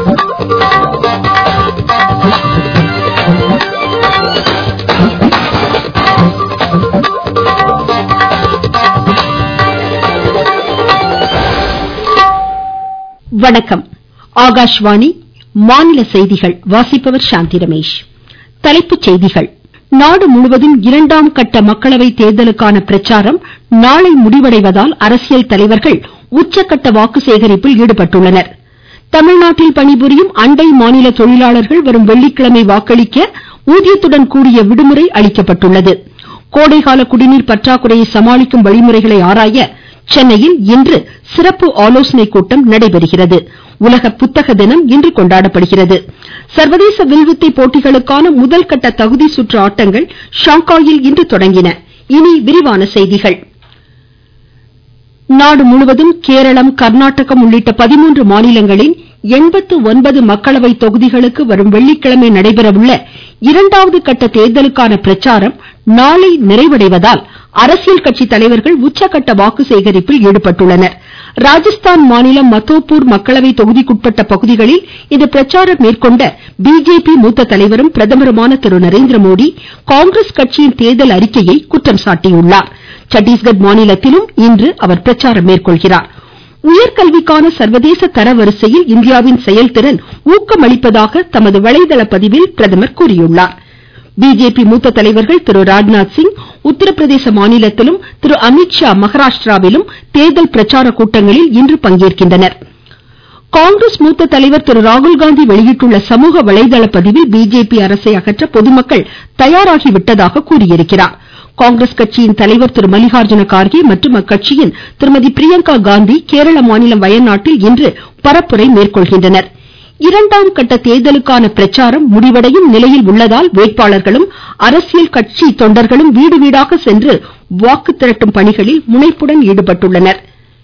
வணக்கம் ஆகாஷ்வாணி மாநில செய்திகள் வாசிப்பவர் சாந்தி ரமேஷ் தலைப்புச் செய்திகள் நாடு முழுவதும் இரண்டாம் கட்ட மக்களவை தேர்தலுக்கான பிரச்சாரம் நாளை முடிவடைவதால் அரசியல் தலைவர்கள் உச்சகட்ட வாக்கு சேகரிப்பில் ஈடுபட்டுள்ளனர் தமிழ்நாட்டில் பணிபுரியும் அண்டை மாநில தொழிலாளர்கள் வரும் வெள்ளிக்கிழமை வாக்களிக்க ஊதியத்துடன் கூடிய விடுமுறை அளிக்கப்பட்டுள்ளது கோடைகால குடிநீர் பற்றாக்குறையை சமாளிக்கும் வழிமுறைகளை ஆராய சென்னையில் இன்று சிறப்பு ஆலோசனைக் கூட்டம் நடைபெறுகிறது உலக புத்தக தினம் இன்று கொண்டாடப்படுகிறது சர்வதேச வில்வித்தை போட்டிகளுக்கான முதல்கட்ட தகுதி சுற்று ஆட்டங்கள் ஷாங்காயில் இன்று தொடங்கின இனி விரிவான செய்திகள் நாடு முழுவதும் கேரளம் கர்நாடகம் உள்ளிட்ட பதிமூன்று மாநிலங்களின் எண்பத்து ஒன்பது மக்களவை தொகுதிகளுக்கு வரும் வெள்ளிக்கிழமை நடைபெறவுள்ள இரண்டாவது கட்ட தேர்தலுக்கான பிரச்சாரம் நாளை நிறைவடைவதால் அரசியல் கட்சி தலைவர்கள் உச்சகட்ட வாக்கு சேகரிப்பில் ஈடுபட்டுள்ளனர் ராஜஸ்தான் மாநிலம் மத்தோப்பூர் மக்களவை தொகுதிக்குட்பட்ட பகுதிகளில் இன்று பிரச்சாரம் மேற்கொண்ட பிஜேபி மூத்த தலைவரும் பிரதமருமான திரு நரேந்திரமோடி காங்கிரஸ் கட்சியின் தேர்தல் அறிக்கையை குற்றம் சாட்டியுள்ளார் சத்தீஸ்கட் மாநிலத்திலும் இன்று அவர் பிரச்சாரம் மேற்கொள்கிறார் உயர்கல்விக்கான சர்வதேச தரவரிசையில் இந்தியாவின் செயல்திறன் ஊக்கமளிப்பதாக தமது வலைதள பதிவில் பிரதமர் கூறியுள்ளார் பிஜேபி மூத்த தலைவர்கள் திரு ராஜ்நாத் சிங் உத்தரப்பிரதேச மாநிலத்திலும் திரு அமித்ஷா மகாராஷ்டிராவிலும் தேர்தல் பிரச்சார கூட்டங்களில் இன்று பங்கேற்கின்றனர் காங்கிரஸ் மூத்த தலைவர் திரு ராகுல்காந்தி வெளியிட்டுள்ள சமூக வலைதள பதிவில் பிஜேபி அரசை அகற்ற பொதுமக்கள் தயாராகிவிட்டதாக கூறியிருக்கிறார் காங்கிரஸ் கட்சியின் தலைவர் திரு மல்லிகார்ஜுன கார்கே மற்றும் அக்கட்சியின் திருமதி பிரியங்கா காந்தி கேரள மாநிலம் வயநாட்டில் இன்று பரப்புரை மேற்கொள்கின்றனர் இரண்டாம் கட்ட தேர்தலுக்கான பிரச்சாரம் முடிவடையும் நிலையில் உள்ளதால் வேட்பாளர்களும் அரசியல் கட்சி தொண்டர்களும் வீடு வீடாக சென்று வாக்கு திரட்டும் பணிகளில் முனைப்புடன் ஈடுபட்டுள்ளனர்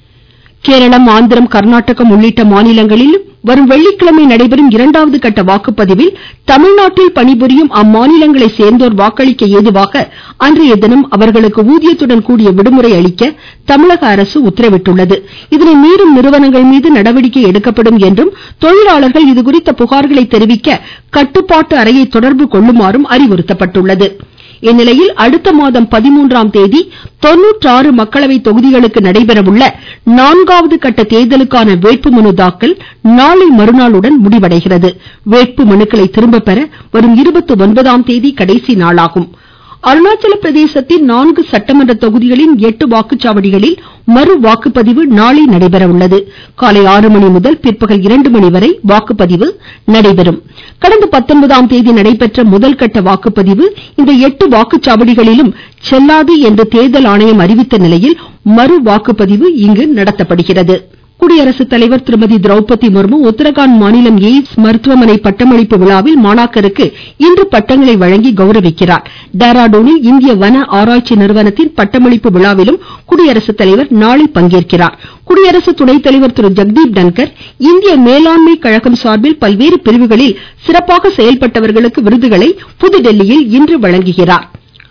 கேரளம் ஆந்திரம் கர்நாடகம் உள்ளிட்ட மாநிலங்களில் வரும் வெள்ளிக்கிழமை நடைபெறும் இரண்டாவது கட்ட வாக்குப்பதிவில் தமிழ்நாட்டில் பணிபுரியும் அம்மாநிலங்களை சேர்ந்தோர் வாக்களிக்க ஏதுவாக அன்றைய தினம் அவர்களுக்கு ஊதியத்துடன் கூடிய விடுமுறை அளிக்க தமிழக அரசு உத்தரவிட்டுள்ளது இதனை மீறும் நிறுவனங்கள் மீது நடவடிக்கை எடுக்கப்படும் என்றும் தொழிலாளர்கள் இதுகுறித்த புகார்களை தெரிவிக்க கட்டுப்பாட்டு அறையை தொடர்பு கொள்ளுமாறும் அறிவுறுத்தப்பட்டுள்ளது இந்நிலையில் அடுத்த மாதம் பதிமூன்றாம் தேதி தொண்ணூற்றாறு மக்களவை தொகுதிகளுக்கு நடைபெறவுள்ள நான்காவது கட்ட தேர்தலுக்கான வேட்புமனு தாக்கல் நாளை மறுநாளுடன் முடிவடைகிறது வேட்புமனுக்களை திரும்ப பெற வரும் இருபத்தி ஒன்பதாம் தேதி கடைசி நாளாகும் அருணாச்சல பிரதேசத்தின் நான்கு சட்டமன்ற தொகுதிகளின் எட்டு வாக்குச்சாவடிகளில் மறு வாக்குப்பதிவு நாளை நடைபெற உள்ளது காலை ஆறு மணி முதல் பிற்பகல் இரண்டு மணி வரை வாக்குப்பதிவு நடைபெறும் கடந்த பத்தொன்பதாம் தேதி நடைபெற்ற முதல்கட்ட வாக்குப்பதிவு இந்த எட்டு வாக்குச்சாவடிகளிலும் செல்லாது என்று தேர்தல் ஆணையம் அறிவித்த நிலையில் மறு வாக்குப்பதிவு இங்கு நடத்தப்படுகிறது குடியரசுத் தலைவர் திருமதி திரௌபதி முர்மு உத்தரகாண்ட் மாநிலம் எய்ம்ஸ் மருத்துவமனை பட்டமளிப்பு விழாவில் மாணாக்கருக்கு இன்று பட்டங்களை வழங்கி கௌரவிக்கிறார் டேராடூனில் இந்திய வன ஆராய்ச்சி நிறுவனத்தின் பட்டமளிப்பு விழாவிலும் குடியரசுத் தலைவர் நாளை பங்கேற்கிறார் குடியரசு துணைத் தலைவர் திரு ஜெக்தீப் தன்கர் இந்திய மேலாண்மை கழகம் சார்பில் பல்வேறு பிரிவுகளில் சிறப்பாக செயல்பட்டவர்களுக்கு விருதுகளை புதுதில்லியில் இன்று வழங்குகிறார்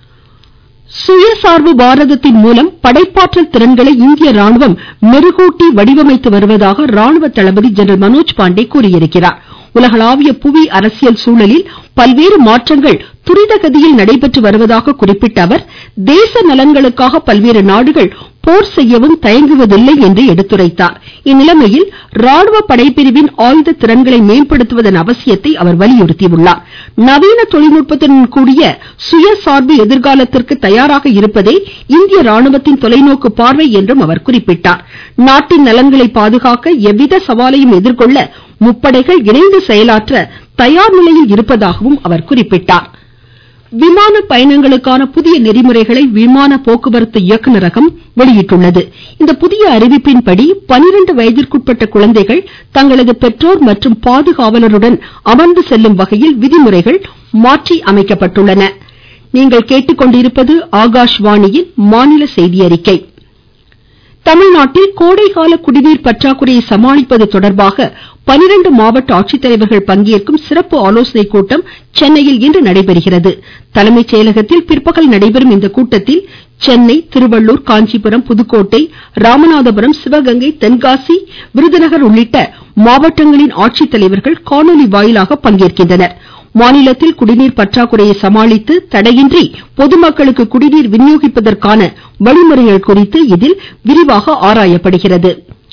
சுயசார்பு பாரதத்தின் மூலம் படைப்பாற்றல் திறன்களை இந்திய ராணுவம் மெருகூட்டி வடிவமைத்து வருவதாக ராணுவ தளபதி ஜெனரல் மனோஜ் பாண்டே கூறியிருக்கிறார் உலகளாவிய புவி அரசியல் சூழலில் பல்வேறு மாற்றங்கள் துரிதகதியில் நடைபெற்று வருவதாக குறிப்பிட்ட அவர் தேச நலன்களுக்காக பல்வேறு நாடுகள் போர் செய்யவும் தயங்குவதில்லை என்று எடுத்துரைத்தார் இந்நிலைமையில் ராணுவ படைப்பிரிவின் ஆயுத திறன்களை மேம்படுத்துவதன் அவசியத்தை அவர் வலியுறுத்தியுள்ளார் நவீன தொழில்நுட்பத்துடன் கூடிய சுயசார்பு எதிர்காலத்திற்கு தயாராக இருப்பதே இந்திய ராணுவத்தின் தொலைநோக்கு பார்வை என்றும் அவர் குறிப்பிட்டார் நாட்டின் நலன்களை பாதுகாக்க எவ்வித சவாலையும் எதிர்கொள்ள முப்படைகள் இணைந்து செயலாற்ற தயார் நிலையில் இருப்பதாகவும் அவர் குறிப்பிட்டார் விமான பயணங்களுக்கான புதிய நெறிமுறைகளை விமான போக்குவரத்து இயக்குநரகம் வெளியிட்டுள்ளது இந்த புதிய அறிவிப்பின்படி பனிரெண்டு வயதிற்குட்பட்ட குழந்தைகள் தங்களது பெற்றோர் மற்றும் பாதுகாவலருடன் அமர்ந்து செல்லும் வகையில் விதிமுறைகள் மாற்றி அமைக்கப்பட்டுள்ளன தமிழ்நாட்டில் கோடைகால குடிநீர் பற்றாக்குறையை சமாளிப்பது தொடர்பாக பனிரெண்டு மாவட்ட ஆட்சித்தலைவர்கள் பங்கேற்கும் சிறப்பு ஆலோசனைக் கூட்டம் சென்னையில் இன்று நடைபெறுகிறது தலைமைச் செயலகத்தில் பிற்பகல் நடைபெறும் இந்த கூட்டத்தில் சென்னை திருவள்ளூர் காஞ்சிபுரம் புதுக்கோட்டை ராமநாதபுரம் சிவகங்கை தென்காசி விருதுநகர் உள்ளிட்ட மாவட்டங்களின் ஆட்சித்தலைவர்கள் காணொலி வாயிலாக பங்கேற்கின்றனர் மாநிலத்தில் குடிநீர் பற்றாக்குறையை சமாளித்து தடையின்றி பொதுமக்களுக்கு குடிநீர் விநியோகிப்பதற்கான வழிமுறைகள் குறித்து இதில் விரிவாக ஆராயப்படுகிறது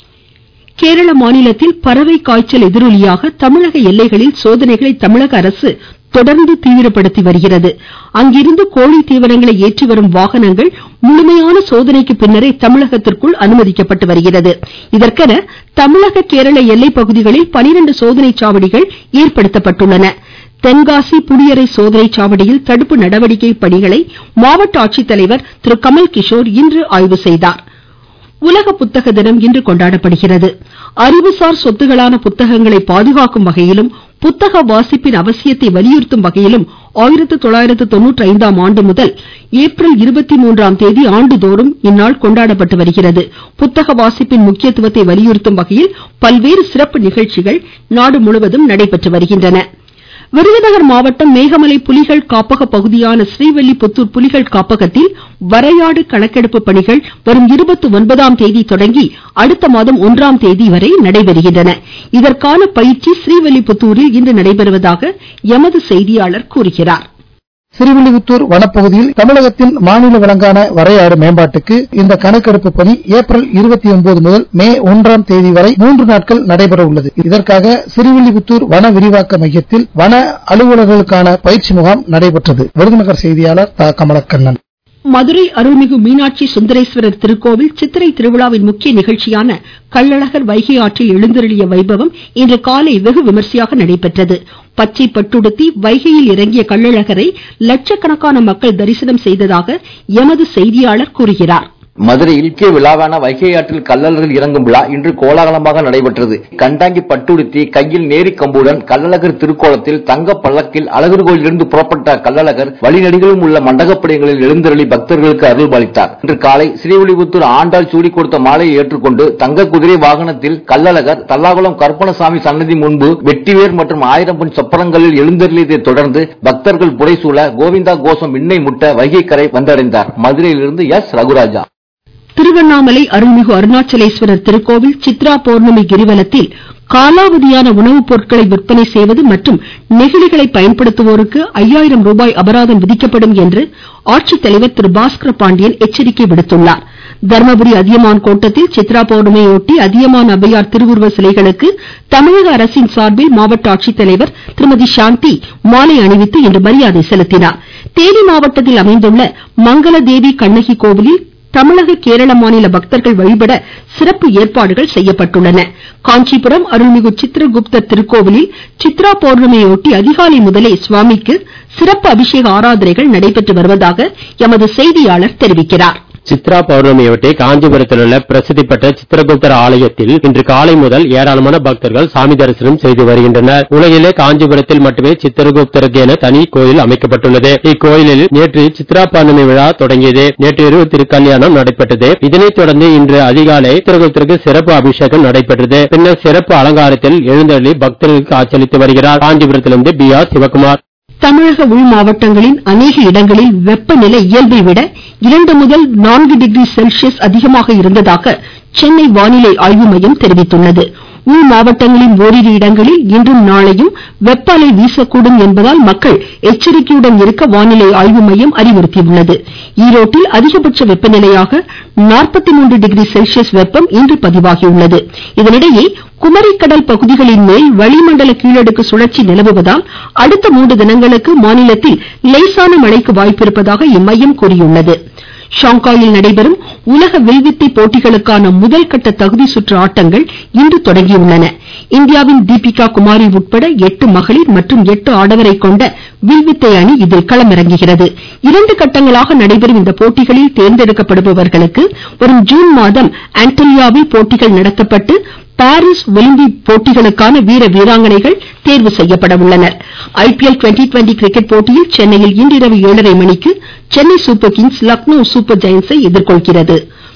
கேரள மாநிலத்தில் பறவை காய்ச்சல் எதிரொலியாக தமிழக எல்லைகளில் சோதனைகளை தமிழக அரசு தொடர்ந்து தீவிரப்படுத்தி வருகிறது அங்கிருந்து கோழி தீவனங்களை ஏற்றி வரும் வாகனங்கள் முழுமையான சோதனைக்கு பின்னரே தமிழகத்திற்குள் அனுமதிக்கப்பட்டு வருகிறது இதற்கென தமிழக கேரள எல்லைப் பகுதிகளில் பனிரெண்டு சோதனை சாவடிகள் ஏற்படுத்தப்பட்டுள்ளன தென்காசி புளியரை சோதனை சாவடியில் தடுப்பு நடவடிக்கை பணிகளை மாவட்ட ஆட்சித்தலைவர் திரு கமல் கிஷோர் இன்று ஆய்வு செய்தார் உலக புத்தக தினம் இன்று கொண்டாடப்படுகிறது அறிவுசார் சொத்துகளான புத்தகங்களை பாதுகாக்கும் வகையிலும் புத்தக வாசிப்பின் அவசியத்தை வலியுறுத்தும் வகையிலும் ஆயிரத்து தொள்ளாயிரத்து தொண்ணூற்றி ஐந்தாம் ஆண்டு முதல் ஏப்ரல் இருபத்தி மூன்றாம் தேதி ஆண்டுதோறும் இந்நாள் கொண்டாடப்பட்டு வருகிறது புத்தக வாசிப்பின் முக்கியத்துவத்தை வலியுறுத்தும் வகையில் பல்வேறு சிறப்பு நிகழ்ச்சிகள் நாடு முழுவதும் நடைபெற்று வருகின்றன விருதுநகர் மாவட்டம் மேகமலை புலிகள் காப்பக பகுதியான ஸ்ரீவல்லிபுத்தூர் புலிகள் காப்பகத்தில் வரையாடு கணக்கெடுப்பு பணிகள் வரும் இருபத்தி ஒன்பதாம் தேதி தொடங்கி அடுத்த மாதம் ஒன்றாம் தேதி வரை நடைபெறுகின்றன இதற்கான பயிற்சி ஸ்ரீவல்லிபுத்தூரில் இன்று நடைபெறுவதாக எமது செய்தியாளர் கூறுகிறார் சிறுவில்லிபுத்தூர் வனப்பகுதியில் தமிழகத்தின் மாநில விலங்கான வரையாடு மேம்பாட்டுக்கு இந்த கணக்கெடுப்பு பணி ஏப்ரல் இருபத்தி ஒன்பது முதல் மே ஒன்றாம் தேதி வரை மூன்று நாட்கள் நடைபெற உள்ளது இதற்காக சிறுவில்லிபுத்தூர் வன விரிவாக்க மையத்தில் வன அலுவலர்களுக்கான பயிற்சி முகாம் நடைபெற்றது விருதுநகர் செய்தியாளர் தா கமலக்கண்ணன் மதுரை அருள்மிகு மீனாட்சி சுந்தரேஸ்வரர் திருக்கோவில் சித்திரை திருவிழாவின் முக்கிய நிகழ்ச்சியான கள்ளழகர் வைகை ஆற்றில் எழுந்தருளிய வைபவம் இன்று காலை வெகு விமர்சையாக நடைபெற்றது பச்சை பட்டுடுத்தி வைகையில் இறங்கிய கள்ளழகரை லட்சக்கணக்கான மக்கள் தரிசனம் செய்ததாக எமது செய்தியாளர் கூறுகிறார் மதுரையில் முக்கிய விழாவான வைகை ஆற்றில் கள்ளழகர் இறங்கும் விழா இன்று கோலாகலமாக நடைபெற்றது கண்டாங்கி பட்டுடுத்தி கையில் நேரி கம்புடன் கள்ளழகர் திருக்கோலத்தில் தங்க பல்லக்கில் அழகர் கோயிலிருந்து புறப்பட்ட கள்ளழகர் வழிநடிகளும் உள்ள மண்டகப்படிகளில் எழுந்தருளி பக்தர்களுக்கு அருள்பாலித்தார் இன்று காலை ஸ்ரீவில்லிபுத்தூர் ஆண்டாள் சூடி கொடுத்த மாலையை ஏற்றுக்கொண்டு தங்க குதிரை வாகனத்தில் கள்ளழகர் தல்லாகுளம் கற்பனசாமி சன்னதி முன்பு வெட்டிவேர் மற்றும் ஆயிரம் பொன் சொப்பரங்களில் எழுந்தருளியதை தொடர்ந்து பக்தர்கள் புடைசூழ கோவிந்தா கோஷம் விண்ணை முட்ட வைகை கரை வந்தடைந்தார் மதுரையிலிருந்து எஸ் ரகுராஜா திருவண்ணாமலை அருள்மிகு அருணாச்சலேஸ்வரர் திருக்கோவில் சித்ரா பௌர்ணமி கிரிவலத்தில் காலாவதியான உணவுப் பொருட்களை விற்பனை செய்வது மற்றும் நெகிழிகளை பயன்படுத்துவோருக்கு ஐயாயிரம் ரூபாய் அபராதம் விதிக்கப்படும் என்று ஆட்சித்தலைவர் திரு பாஸ்கர பாண்டியன் எச்சரிக்கை விடுத்துள்ளார் தர்மபுரி அதியமான் கோட்டத்தில் சித்ரா பௌர்ணமியொட்டி அதியமான் அவ்வையார் திருவுருவ சிலைகளுக்கு தமிழக அரசின் சார்பில் மாவட்ட ஆட்சித்தலைவர் திருமதி சாந்தி மாலை அணிவித்து இன்று மரியாதை செலுத்தினார் தேனி மாவட்டத்தில் அமைந்துள்ள மங்களதேவி கண்ணகி கோவிலில் தமிழக கேரள மாநில பக்தர்கள் வழிபட சிறப்பு ஏற்பாடுகள் செய்யப்பட்டுள்ளன காஞ்சிபுரம் அருள்மிகு சித்திரகுப்தர் திருக்கோவிலில் சித்ரா பௌர்ணமியொட்டி அதிகாலை முதலே சுவாமிக்கு சிறப்பு அபிஷேக ஆராதனைகள் நடைபெற்று வருவதாக எமது செய்தியாளர் தெரிவிக்கிறார் சித்ரா பௌர்ணமியொட்டி காஞ்சிபுரத்தில் உள்ள பிரசித்தி பெற்ற சித்திரகுப்தர் ஆலயத்தில் இன்று காலை முதல் ஏராளமான பக்தர்கள் சாமி தரிசனம் செய்து வருகின்றனர் உலகிலே காஞ்சிபுரத்தில் மட்டுமே சித்திரகுப்தருக்கு என தனி கோயில் அமைக்கப்பட்டுள்ளது இக்கோயிலில் நேற்று சித்ரா பௌர்ணமி விழா தொடங்கியது நேற்று இரவு திருக்கல்யாணம் நடைபெற்றது இதனைத் தொடர்ந்து இன்று அதிகாலை சித்திரகுப்தருக்கு சிறப்பு அபிஷேகம் நடைபெற்றது பின்னர் சிறப்பு அலங்காரத்தில் எழுந்தருளி பக்தர்களுக்கு காட்சியளித்து வருகிறார் காஞ்சிபுரத்திலிருந்து பி ஆர் சிவகுமார் தமிழக உள் மாவட்டங்களின் அநேக இடங்களில் வெப்பநிலை இயல்பை விட இரண்டு முதல் நான்கு டிகிரி செல்சியஸ் அதிகமாக இருந்ததாக சென்னை வானிலை ஆய்வு மையம் தெரிவித்துள்ளது உள் மாவட்டங்களின் ஓரிரு இடங்களில் இன்றும் நாளையும் வெப்ப அலை வீசக்கூடும் என்பதால் மக்கள் எச்சரிக்கையுடன் இருக்க வானிலை ஆய்வு மையம் அறிவுறுத்தியுள்ளது ஈரோட்டில் அதிகபட்ச வெப்பநிலையாக நாற்பத்தி மூன்று டிகிரி செல்சியஸ் வெப்பம் இன்று பதிவாகியுள்ளது இதனிடையே குமரிக்கடல் பகுதிகளின் மேல் வளிமண்டல கீழடுக்கு சுழற்சி நிலவுவதால் அடுத்த மூன்று தினங்களுக்கு மாநிலத்தில் லேசான மழைக்கு வாய்ப்பிருப்பதாக இம்மையம் கூறியுள்ளது ஷாங்காயில் நடைபெறும் உலக வில்வித்தை போட்டிகளுக்கான முதல் கட்ட தகுதி சுற்று ஆட்டங்கள் இன்று தொடங்கியுள்ளன இந்தியாவின் தீபிகா குமாரி உட்பட எட்டு மகளிர் மற்றும் எட்டு ஆடவரை கொண்ட வில்வித்தை அணி இதில் களமிறங்குகிறது இரண்டு கட்டங்களாக நடைபெறும் இந்த போட்டிகளில் தேர்ந்தெடுக்கப்படுபவர்களுக்கு வரும் ஜூன் மாதம் ஆன்டலியாவில் போட்டிகள் நடத்தப்பட்டு பாரிஸ் ஒலிம்பிக் போட்டிகளுக்கான வீர வீராங்கனைகள் தேர்வு செய்யப்பட உள்ளனர் ஐபிஎல் டுவெண்டி டுவெண்டி கிரிக்கெட் போட்டியில் சென்னையில் இன்றிரவு ஏழரை மணிக்கு Chennai super kings Lucknow super ஜெயன்ஸை எதிர்கொள்கிறது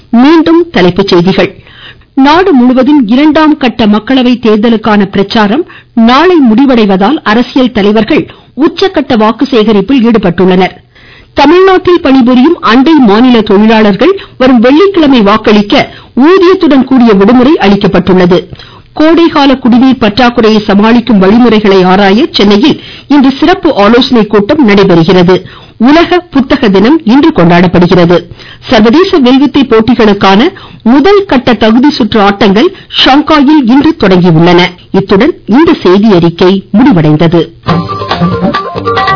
மீண்டும் தலைப்புச் செய்திகள் நாடு முழுவதும் இரண்டாம் கட்ட மக்களவை தேர்தலுக்கான பிரச்சாரம் நாளை முடிவடைவதால் அரசியல் தலைவர்கள் உச்சக்கட்ட வாக்கு சேகரிப்பில் ஈடுபட்டுள்ளனர் தமிழ்நாட்டில் பணிபுரியும் அண்டை மாநில தொழிலாளர்கள் வரும் வெள்ளிக்கிழமை வாக்களிக்க ஊதியத்துடன் கூடிய விடுமுறை அளிக்கப்பட்டுள்ளது கோடைகால குடிநீர் பற்றாக்குறையை சமாளிக்கும் வழிமுறைகளை ஆராய சென்னையில் இன்று சிறப்பு ஆலோசனைக் கூட்டம் நடைபெறுகிறது உலக புத்தக தினம் இன்று கொண்டாடப்படுகிறது சர்வதேச வில்வித்தை போட்டிகளுக்கான முதல் கட்ட தகுதி சுற்று ஆட்டங்கள் ஷாங்காயில் இன்று தொடங்கியுள்ளன இத்துடன் இந்த செய்தியறிக்கை முடிவடைந்தது